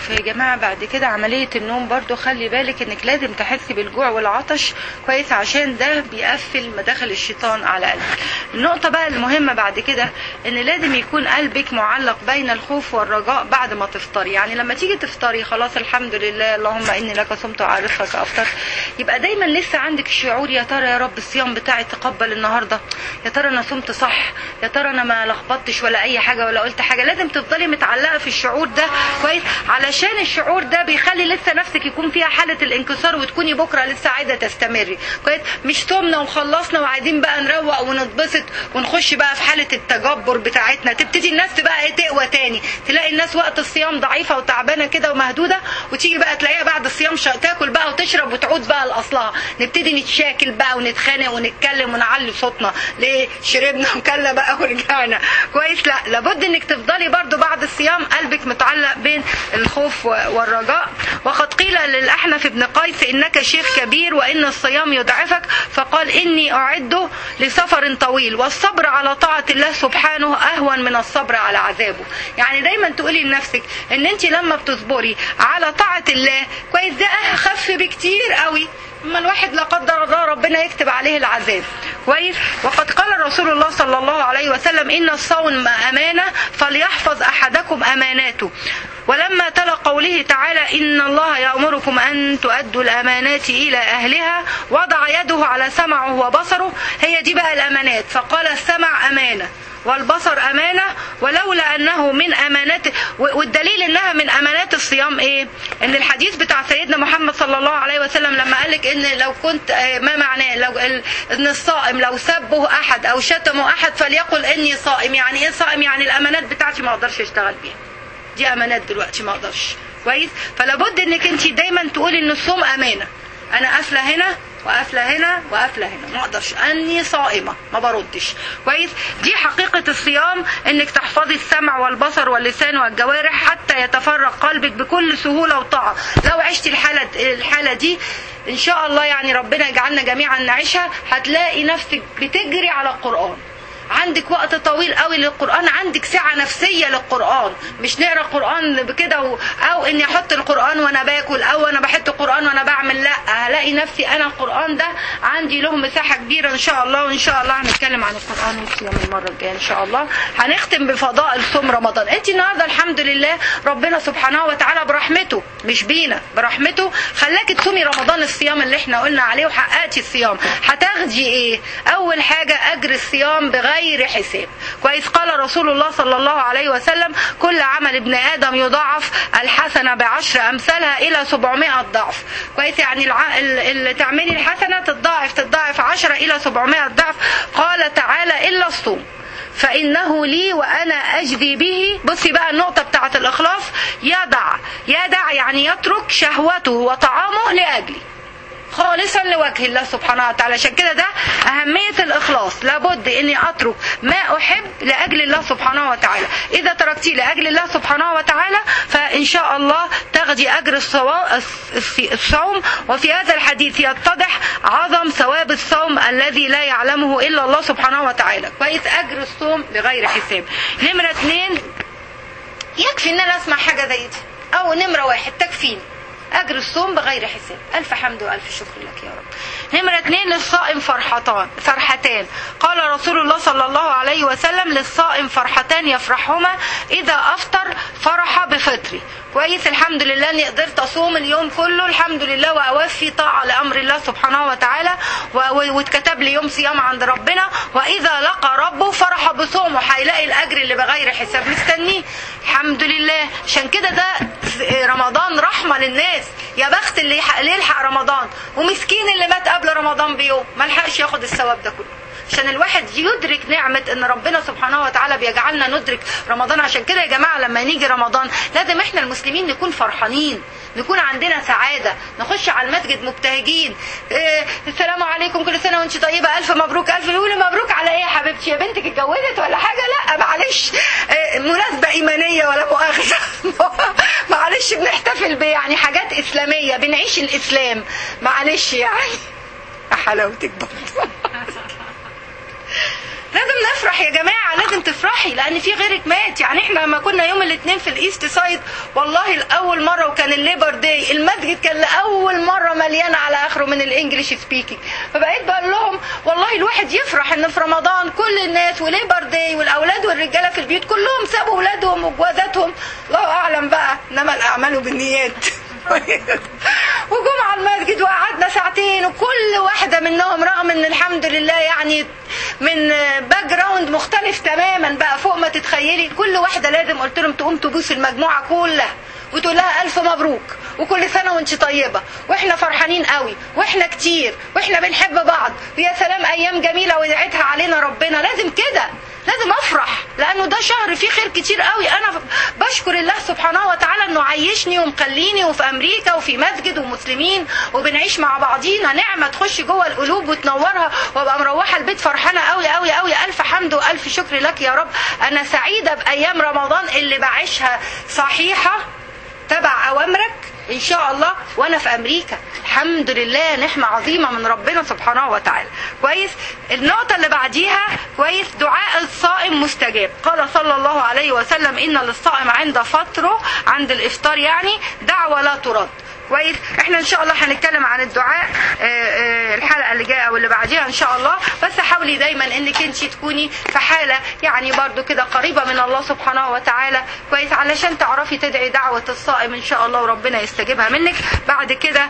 يا جماعة بعد كده عملية النوم برضو خلي بالك انك لازم تحسي بالجوع والعطش كويس عشان ده بيقفل مداخل الشيطان على قلبك النقطة بقى المهمة بعد كده ان لازم يكون قلبك معلق بين الخوف والرجاء بعد ما تفطري يعني لما تيجي تفطري خلاص الحمد لله اللهم اني لك صمت وعارفك افطر يبقى دايما لسه عندك الشعور يا ترى يا رب الصيام بتاعي تقبل النهارده يا ترى انا صمت صح يا ترى انا ما لخبطتش ولا اي حاجه ولا قلت حاجه لازم تفضلي متعلقه في الشعور ده كويس علشان الشعور ده بيخلي لسه نفسك يكون فيها حاله الانكسار وتكوني بكره لسه عايزه تستمري كويس مش صمنا وخلصنا وعايزين بقى نروق ونتبسط ونخش بقى في حاله التجبر بتاعتنا تبتدي الناس بقى ايه تقوى تاني تلاقي الناس وقت الصيام ضعيفه وتعبانه كده ومهدوده وتيجي بقى تلاقيها بعد الصيام شا... تاكل بقى وتشرب وتعود بقى لاصلها نبتدي نتشاكل بقى ونتخانق ونتكلم ونعلي صوتنا ليه شربنا وكلنا بقى ورجعنا كويس لا لابد انك تفضلي برضو بعد الصيام قلبك متعلق بين الخوف والرجاء وقد قيل للأحنف بن قيس إنك شيخ كبير وإن الصيام يضعفك فقال إني أعد لسفر طويل والصبر على طاعة الله سبحانه أهون من الصبر على عذابه يعني دايما تقولي لنفسك إن أنت لما بتصبري على طاعة الله كويس ده أخف بكتير قوي اما الواحد لا قدر الله ربنا يكتب عليه العذاب كويس وقد قال رسول الله صلى الله عليه وسلم ان الصوم امانه فليحفظ احدكم اماناته ولما تلا قوله تعالى ان الله يامركم ان تؤدوا الامانات الى اهلها وضع يده على سمعه وبصره هي دي بقى الامانات فقال السمع امانه والبصر أمانة ولولا أنه من أمانات والدليل أنها من أمانات الصيام إيه أن الحديث بتاع سيدنا محمد صلى الله عليه وسلم لما قالك أن لو كنت ما معناه لو أن الصائم لو سبه أحد أو شتمه أحد فليقل إني صائم يعني إيه صائم يعني الأمانات بتاعتي ما أقدرش أشتغل بيها دي أمانات دلوقتي ما أقدرش كويس فلابد أنك أنت دايما تقولي أن الصوم أمانة أنا قافلة هنا وقافله هنا وقافله هنا ما اقدرش اني صائمه ما بردش كويس دي حقيقه الصيام انك تحفظي السمع والبصر واللسان والجوارح حتى يتفرغ قلبك بكل سهوله وطاعه لو عشتي الحاله الحاله دي ان شاء الله يعني ربنا يجعلنا جميعا نعيشها هتلاقي نفسك بتجري على القران عندك وقت طويل قوي للقرآن عندك سعة نفسية للقرآن مش نقرا قرآن بكده و... او اني احط القرآن وانا باكل او انا بحط القرآن وانا بعمل لا هلاقي نفسي انا القرآن ده عندي له مساحة كبيرة ان شاء الله وان شاء الله هنتكلم عن القرآن والصيام المرة الجاية ان شاء الله هنختم بفضائل صوم رمضان انت النهارده الحمد لله ربنا سبحانه وتعالى برحمته مش بينا برحمته خلاكي تصومي رمضان الصيام اللي احنا قلنا عليه وحققتي الصيام هتاخدي ايه اول حاجة اجر الصيام بغير غير حساب كويس قال رسول الله صلى الله عليه وسلم كل عمل ابن آدم يضاعف الحسنة بعشر أمثالها إلى 700 ضعف كويس يعني الع... اللي تعملي الحسنة تتضاعف تتضاعف 10 إلى 700 ضعف قال تعالى إلا الصوم فإنه لي وأنا أجزي به بصي بقى النقطة بتاعة الإخلاص يدع يدع يعني يترك شهوته وطعامه لأجلي خالصا لوجه الله سبحانه وتعالى عشان كده ده أهمية الإخلاص لابد إني أترك ما أحب لأجل الله سبحانه وتعالى إذا تركتي لأجل الله سبحانه وتعالى فإن شاء الله تاخدي أجر الصوم وفي هذا الحديث يتضح عظم ثواب الصوم الذي لا يعلمه إلا الله سبحانه وتعالى كويس أجر الصوم بغير حساب نمرة اثنين يكفي إن أنا أسمع حاجة زي دي أو نمرة واحد تكفيني أجر الصوم بغير حساب ألف حمد وألف شكر لك يا رب نمرة اثنين للصائم فرحتان فرحتان قال رسول الله صلى الله عليه وسلم للصائم فرحتان يفرحهما إذا أفطر فرح بفطري كويس الحمد لله اني قدرت اصوم اليوم كله الحمد لله واوفي طاعه لامر الله سبحانه وتعالى واتكتب لي يوم صيام عند ربنا واذا لقى ربه فرح بصومه هيلاقي الاجر اللي بغير حساب مستنيه الحمد لله عشان كده ده رمضان رحمه للناس يا بخت اللي يلحق رمضان ومسكين اللي مات قبل رمضان بيوم ما لحقش ياخد الثواب ده كله عشان الواحد يدرك نعمة ان ربنا سبحانه وتعالى بيجعلنا ندرك رمضان عشان كده يا جماعة لما نيجي رمضان لازم احنا المسلمين نكون فرحانين نكون عندنا سعادة نخش على المسجد مبتهجين إيه السلام عليكم كل سنة وانت طيبة ألف مبروك ألف يقول مبروك على ايه يا حبيبتي يا بنتك اتجوزت ولا حاجة لا معلش إيه مناسبة إيمانية ولا مؤاخذة معلش بنحتفل يعني حاجات إسلامية بنعيش الإسلام معلش يعني حلاوتك برضه لازم نفرح يا جماعه لازم تفرحي لان في غيرك مات يعني احنا لما كنا يوم الاثنين في الايست سايد والله لاول مره وكان الليبر داي المسجد كان لاول مره مليان على اخره من الانجليش سبيكينج فبقيت بقول لهم والله الواحد يفرح ان في رمضان كل الناس وليبر داي والاولاد والرجاله في البيوت كلهم سابوا اولادهم وجوازاتهم الله اعلم بقى انما الاعمال بالنيات وجم على المسجد وقعدنا ساعتين وكل واحدة منهم رغم ان الحمد لله يعني من باك جراوند مختلف تماما بقى فوق ما تتخيلي كل واحدة لازم قلت لهم تقوم تبوس المجموعة كلها وتقول لها ألف مبروك وكل سنة وانت طيبة واحنا فرحانين قوي واحنا كتير واحنا بنحب بعض ويا سلام أيام جميلة ودعتها علينا ربنا لازم كده لازم افرح لانه ده شهر فيه خير كتير قوي انا بشكر الله سبحانه وتعالى انه عيشني ومخليني وفي امريكا وفي مسجد ومسلمين وبنعيش مع بعضينا نعمه تخش جوه القلوب وتنورها وابقى مروحه البيت فرحانه قوي قوي قوي الف حمد والف شكر لك يا رب انا سعيده بايام رمضان اللي بعيشها صحيحه تبع اوامرك ان شاء الله وانا في امريكا الحمد لله نعمه عظيمه من ربنا سبحانه وتعالى كويس النقطه اللي بعديها كويس دعاء الصائم مستجاب قال صلى الله عليه وسلم ان للصائم عند فطره عند الافطار يعني دعوه لا ترد كويس احنا ان شاء الله هنتكلم عن الدعاء اه اه الحلقه اللي جايه او اللي بعديها ان شاء الله بس حاولي دايما انك انت تكوني في حاله يعني برضو كده قريبه من الله سبحانه وتعالى كويس علشان تعرفي تدعي دعوه الصائم ان شاء الله وربنا يستجيبها منك بعد كده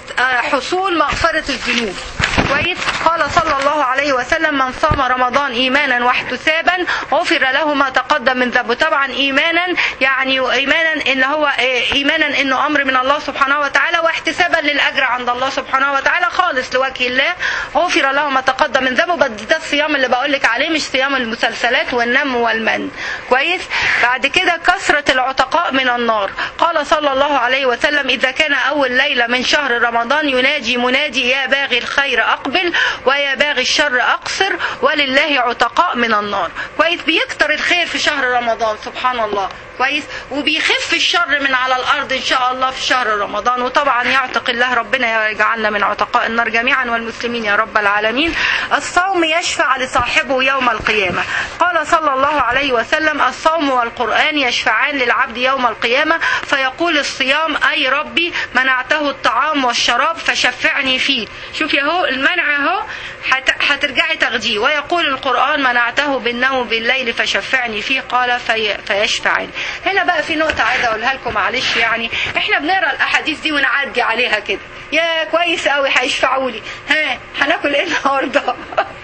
حصول مغفره الذنوب كويس قال صلى الله عليه وسلم من صام رمضان ايمانا واحتسابا غفر له ما تقدم من ذنبه طبعا ايمانا يعني ايمانا ان هو ايمانا انه امر من الله سبحانه وتعالى واحتسابا للاجر عند الله سبحانه وتعالى خالص لوجه الله غفر له ما تقدم من ذنبه بس ده الصيام اللي بقول لك عليه مش صيام المسلسلات والنم والمن كويس بعد كده كثرة العتقاء من النار قال صلى الله عليه وسلم إذا كان أول ليلة من شهر رمضان يناجي منادي يا باغي الخير أقبل ويا باغي الشر أقصر ولله عتقاء من النار كويس بيكتر الخير في شهر رمضان سبحان الله كويس وبيخف الشر من على الارض ان شاء الله في شهر رمضان وطبعا يعتق الله ربنا يجعلنا من عتقاء النار جميعا والمسلمين يا رب العالمين الصوم يشفع لصاحبه يوم القيامه قال صلى الله عليه وسلم الصوم والقران يشفعان للعبد يوم القيامه فيقول الصيام اي ربي منعته الطعام والشراب فشفعني فيه شوفي اهو المنع اهو هترجعي تاخديه ويقول القران منعته بالنوم بالليل فشفعني فيه قال في فيشفعني هنا بقى في نقطة عايزة أقولها لكم معلش يعني إحنا بنقرا الأحاديث دي ونعدي عليها كده يا كويس قوي هيشفعوا لي ها هناكل إيه النهاردة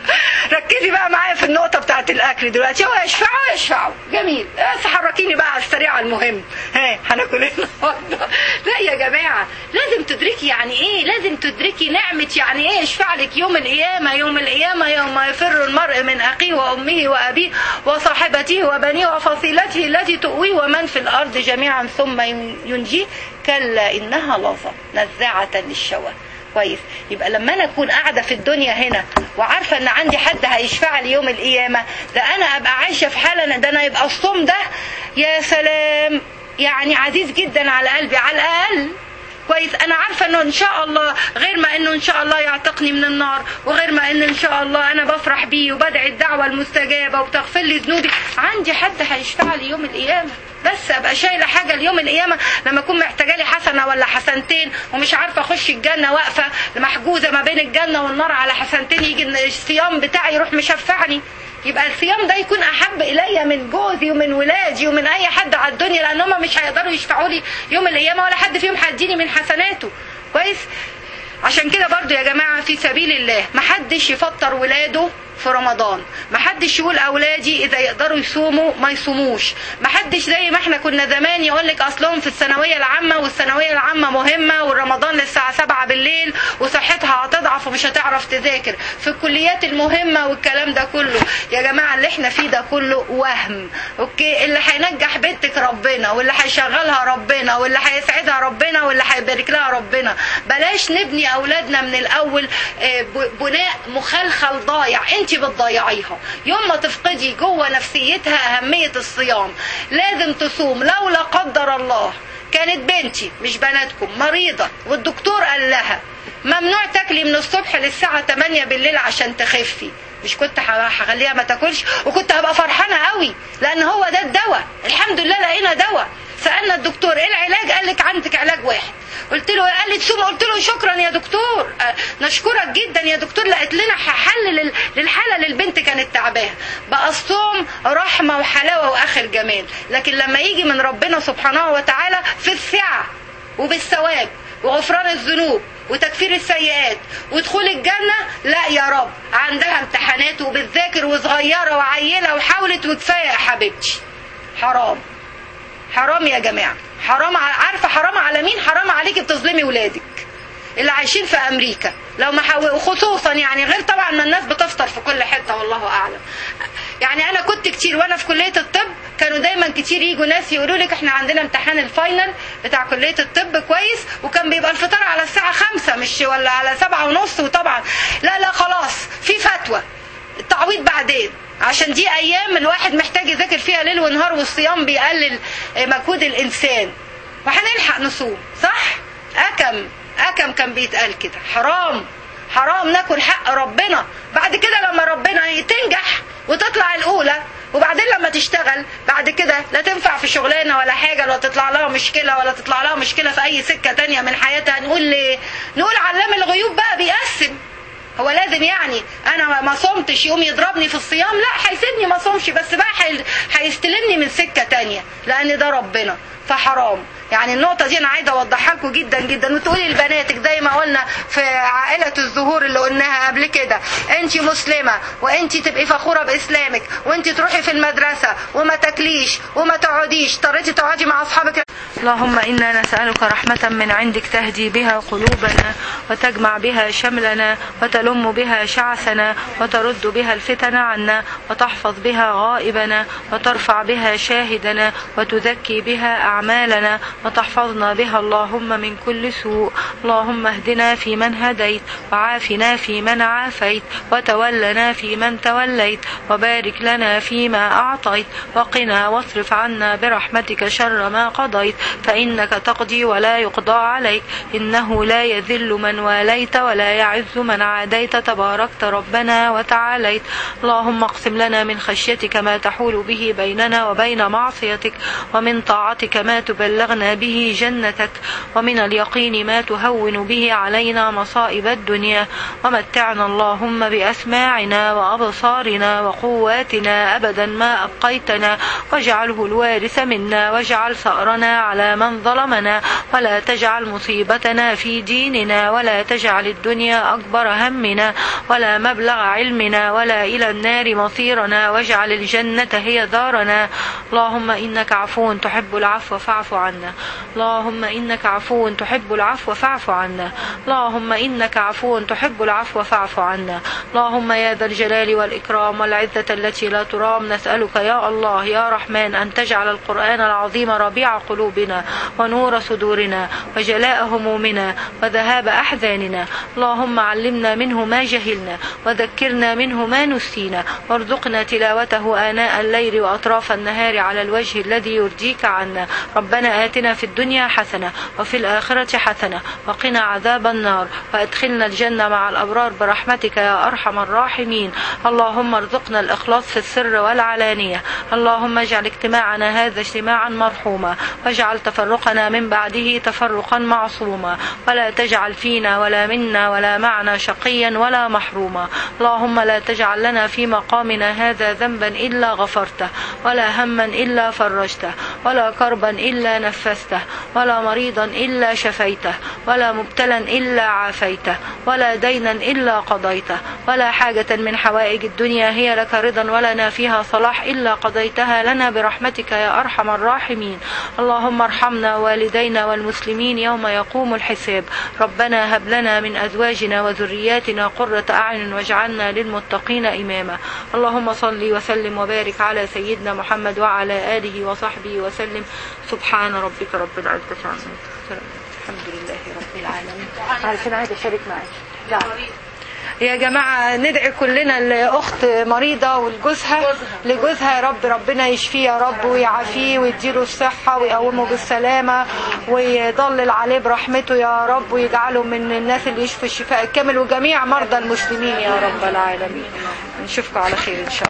ركزي بقى معايا في النقطة بتاعت الأكل دلوقتي هو يشفعوا يشفعوا جميل بس حركيني بقى على السريع المهم ها هناكل إيه النهاردة لا يا جماعة لازم تدركي يعني إيه لازم تدركي نعمة يعني إيه يشفع لك يوم القيامة يوم القيامة يوم يفر المرء من أخيه وأمه وأبيه وصاحبته وبنيه وفصيلته التي تؤويه ومن في الأرض جميعا ثم ينجيه كلا إنها لظى نزاعة للشوى كويس يبقى لما انا اكون قاعده في الدنيا هنا وعارفه ان عندي حد هيشفع لي يوم القيامه ده انا ابقى عايشه في حاله ده انا يبقى الصوم ده يا سلام يعني عزيز جدا على قلبي على الاقل كويس انا عارفه انه ان شاء الله غير ما انه ان شاء الله يعتقني من النار وغير ما ان ان شاء الله انا بفرح بيه وبدعي الدعوه المستجابه وبتغفر لي ذنوبي عندي حد هيشفع لي يوم القيامه بس ابقى شايله حاجه ليوم القيامه لما اكون محتاجه لي حسنه ولا حسنتين ومش عارفه اخش الجنه واقفه محجوزه ما بين الجنه والنار على حسنتين يجي الصيام بتاعي يروح مشفعني يبقى الصيام ده يكون احب الي من جوزي ومن ولادي ومن اي حد على الدنيا لان هم مش هيقدروا يشفعوا لي يوم القيامه ولا حد فيهم هيديني من حسناته كويس عشان كده برضو يا جماعه في سبيل الله محدش يفطر ولاده في رمضان محدش يقول اولادي اذا يقدروا يصوموا ما يصوموش محدش زي ما احنا كنا زمان يقول لك اصلهم في الثانويه العامه والثانويه العامه مهمه والرمضان للساعه 7 بالليل وصحتها هتضعف ومش هتعرف تذاكر في الكليات المهمه والكلام ده كله يا جماعه اللي احنا فيه ده كله وهم اوكي اللي هينجح بنتك ربنا واللي هيشغلها ربنا واللي هيسعدها ربنا واللي هيبارك لها ربنا بلاش نبني اولادنا من الاول بناء مخلخل ضايع انت بتضيعيها يوم ما تفقدي جوه نفسيتها أهمية الصيام لازم تصوم لو لا قدر الله كانت بنتي مش بناتكم مريضة والدكتور قال لها ممنوع تاكلي من الصبح للساعة 8 بالليل عشان تخفي مش كنت هخليها ما تاكلش وكنت هبقى فرحانه قوي لان هو ده الدواء الحمد لله لقينا دواء سالنا الدكتور ايه العلاج قال لك عندك علاج واحد قلت له قال لي تصوم قلت له شكرا يا دكتور أه نشكرك جدا يا دكتور لقيت لنا حل للحاله اللي البنت كانت تعباها بقى الصوم رحمه وحلاوه واخر جمال لكن لما يجي من ربنا سبحانه وتعالى في السعه وبالثواب وغفران الذنوب وتكفير السيئات ودخول الجنة لا يا رب عندها امتحانات وبتذاكر وصغيرة وعيلة وحاولت وكفاية يا حبيبتي حرام حرام يا جماعة حرام عارفة حرام على مين حرام عليكي بتظلمي ولادك اللي عايشين في امريكا لو ما حو... خصوصا يعني غير طبعا ما الناس بتفطر في كل حته والله اعلم يعني انا كنت كتير وانا في كليه الطب كانوا دايما كتير يجوا ناس يقولوا لك احنا عندنا امتحان الفاينل بتاع كليه الطب كويس وكان بيبقى الفطار على الساعه خمسة مش ولا على سبعة ونص وطبعا لا لا خلاص في فتوى التعويض بعدين عشان دي ايام الواحد محتاج يذاكر فيها ليل ونهار والصيام بيقلل مجهود الانسان وهنلحق نصوم صح اكم أكم كان بيتقال كده حرام حرام ناكل حق ربنا بعد كده لما ربنا تنجح وتطلع الأولى وبعدين لما تشتغل بعد كده لا تنفع في شغلانة ولا حاجة ولا تطلع لها مشكلة ولا تطلع لها مشكلة في أي سكة تانية من حياتها نقول ليه نقول علام الغيوب بقى بيقسم هو لازم يعني انا ما صمتش يقوم يضربني في الصيام لا هيسيبني ما صومش بس بقى هيستلمني من سكة تانية لان ده ربنا فحرام يعني النقطة دي أنا عايزة أوضحها لكم جدا جدا وتقولي لبناتك زي ما قلنا في عائلة الزهور اللي قلناها قبل كده أنت مسلمة وأنت تبقي فخورة بإسلامك وأنت تروحي في المدرسة وما تاكليش وما تقعديش اضطريتي تقعدي مع أصحابك اللهم إنا نسألك رحمة من عندك تهدي بها قلوبنا وتجمع بها شملنا وتلم بها شعثنا وترد بها الفتن عنا وتحفظ بها غائبنا وترفع بها شاهدنا وتزكي بها أعمالنا وتحفظنا بها اللهم من كل سوء اللهم اهدنا في من هديت وعافنا في من عافيت وتولنا في من توليت وبارك لنا فيما أعطيت وقنا واصرف عنا برحمتك شر ما قضيت فإنك تقضي ولا يقضى عليك إنه لا يذل من واليت ولا يعز من عاديت تباركت ربنا وتعاليت اللهم اقسم لنا من خشيتك ما تحول به بيننا وبين معصيتك ومن طاعتك ما تبلغنا به جنتك ومن اليقين ما تهون به علينا مصائب الدنيا ومتعنا اللهم بأسماعنا وأبصارنا وقواتنا أبدا ما أبقيتنا واجعله الوارث منا واجعل ثأرنا على من ظلمنا ولا تجعل مصيبتنا في ديننا ولا تجعل الدنيا أكبر همنا ولا مبلغ علمنا ولا إلى النار مصيرنا واجعل الجنة هي دارنا اللهم إنك عفو تحب العفو فاعف عنا اللهم إنك عفو تحب العفو فاعف عنا اللهم إنك عفو تحب العفو فاعف عنا اللهم يا ذا الجلال والإكرام والعزة التي لا ترام نسألك يا الله يا رحمن أن تجعل القرآن العظيم ربيع قلوبنا ونور صدورنا وجلاء همومنا وذهاب أحزاننا اللهم علمنا منه ما جهلنا وذكرنا منه ما نسينا وارزقنا تلاوته آناء الليل وأطراف النهار على الوجه الذي يرضيك عنا ربنا آتنا في الدنيا حسنة وفي الآخرة حسنة وقنا عذاب النار وأدخلنا الجنة مع الأبرار برحمتك يا أرحم الراحمين اللهم ارزقنا الإخلاص في السر والعلانية اللهم اجعل اجتماعنا هذا اجتماعا مرحوما واجعل تفرقنا من بعده تفرقا معصوما ولا تجعل فينا ولا منا ولا معنا شقيا ولا محروما اللهم لا تجعل لنا في مقامنا هذا ذنبا إلا غفرته ولا هما إلا فرجته ولا كربا إلا نفسته ولا مريضا إلا شفيته ولا مبتلا إلا عافيته ولا دينا إلا قضيته ولا حاجة من حوائج الدنيا هي لك رضا ولنا فيها صلاح إلا قضيتها لنا برحمتك يا أرحم الراحمين اللهم ارحمنا والدينا والمسلمين يوم يقوم الحساب ربنا هب لنا من أزواجنا وذرياتنا قرة أعين واجعلنا للمتقين إماما اللهم صل وسلم وبارك على سيدنا محمد وعلى آله وصحبه وسلم سبحان ربك رب العزة عما يصفون الحمد لله رب العالمين عارفين عايزة أشارك معاك يا جماعة ندعي كلنا لأخت مريضة ولجوزها لجوزها يا رب ربنا يشفيه يا رب ويعافيه ويديله الصحة ويقومه بالسلامة ويضلل عليه برحمته يا رب ويجعله من الناس اللي يشفي الشفاء الكامل وجميع مرضى المسلمين يا رب العالمين نشوفكم على خير إن شاء الله